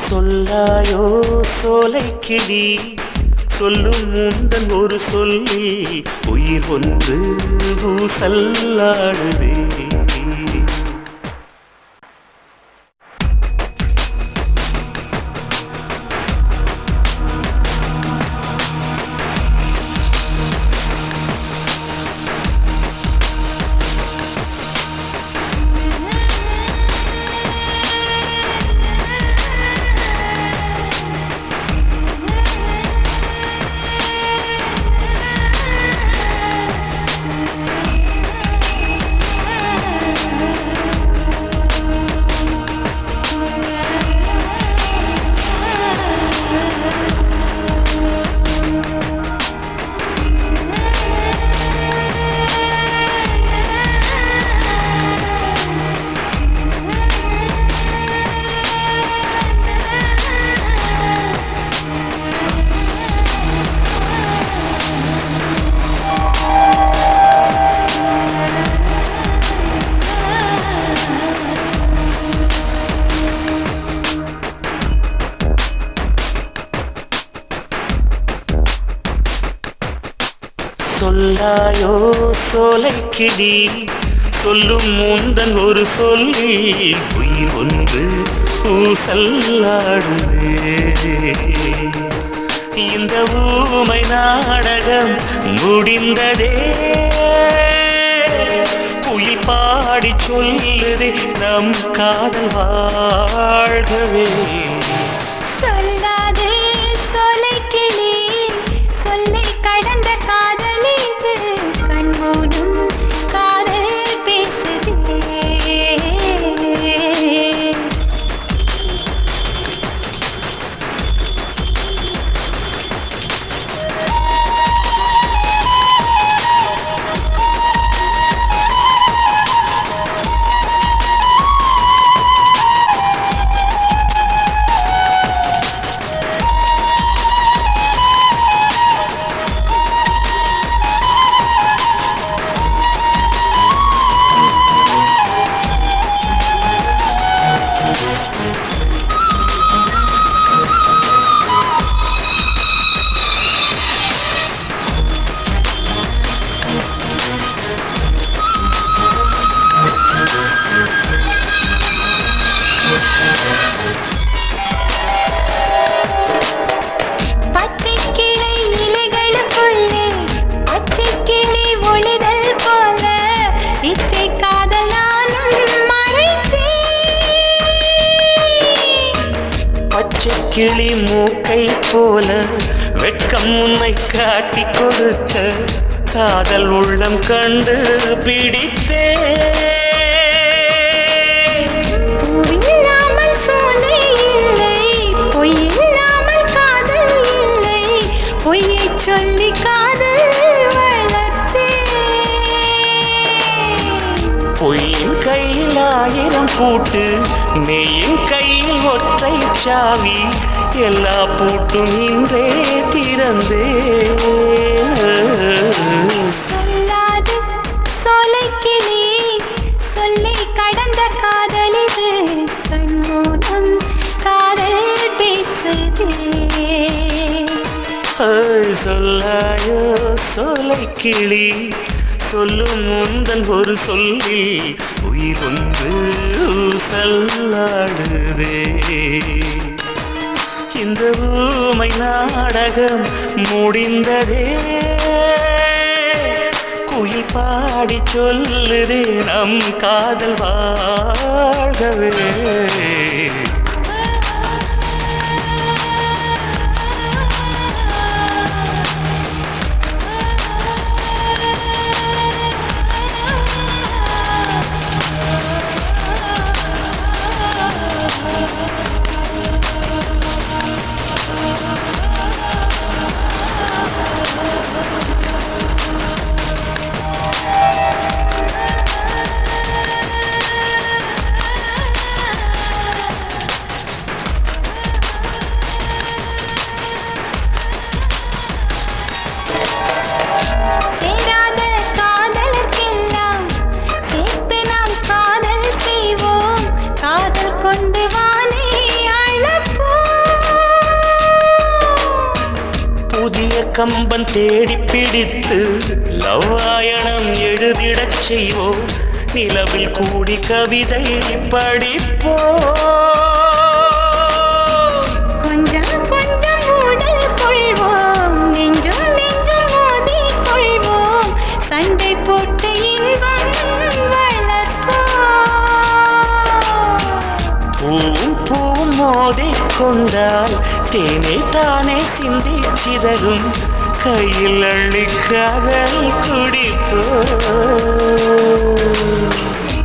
சொல்லாயோ சோலைக்கிளி சொல்லும் முந்தன் ஒரு சொல்லில் உயிர் ஒன்று ஊசல்லாடுதே சொல்லாயோ சோலைக்கிளி சொல்லும் முந்தன் ஒரு சொல்லில் உயிர் ஒன்று ஊசல்லாடுதே இந்த ஊமை நாடகம் முடிந்ததே குயில் பாடி சொல்லுதே நம் காதல் வாழ்கவே சொல்லாதே சோலைக்கிளி சொல்லை கடந்த காதல் இது கண்மூடும் காதல் பேசுதே பச்சை கிளை இலைகளுக்குள்ளே பச்சை கிளி ஒளிதல் போல இச்சை காதலானும் மறைத்தேன் பச்சை கிளி மூக்கை போல வெட்கம் உன்னை காட்டி கொடுக்க காதல் உள்ளம் கண்டு பிடித்தே பூவில்லாமல் சோலை இல்லை பொய் இல்லாமல் காதல் இல்லை பொய்யை சொல்லி காதல் வளர்த்தேன் பொய்யின் கையில் ஆயிரம் பூட்டு மெய்யின் கையில் ஒற்றை சாவி எல்லா பூட்டும் இன்றே திறந்தே சொல்லாது சோலைக்கிளி சொல்லி கடந்த காதல் இது கண்மூலம் காதல் பேசுதே ஆய், சொல்லாயோ சோலை கிளி சொல்லும் முந்தன் ஒரு சொல்லில் உயிர் ஒன்று சல்லாடுதே இந்த ஊமை நாடகம் முடிந்ததே குயில் பாடி சொல்லுதே நம் காதல் வாழ்கவே சேராத காதலர்க்கெல்லாம் சேர்த்து நாம் காதல் செய்வோம் காதல் கொண்டு வானை அழப்போம் கம்பன் தேடி பிடித்து லவ்வாயணம் எழுதிடச் செய்வோம் நிலவில் கூடி கவிதை படிப்போம் கொஞ்சம் கொஞ்சம் உடல் கொள்வோம் நெஞ்சும் நெஞ்சும் மோதி கொள்வோம் சண்டை போட்டு இன்பம் வளர்ப்போம் பூவும் பூவும் மோதிக் கொண்டால் தேனே தானே சிந்தி சிதறும் கையில் அள்ளி காதல் குடிப்போம்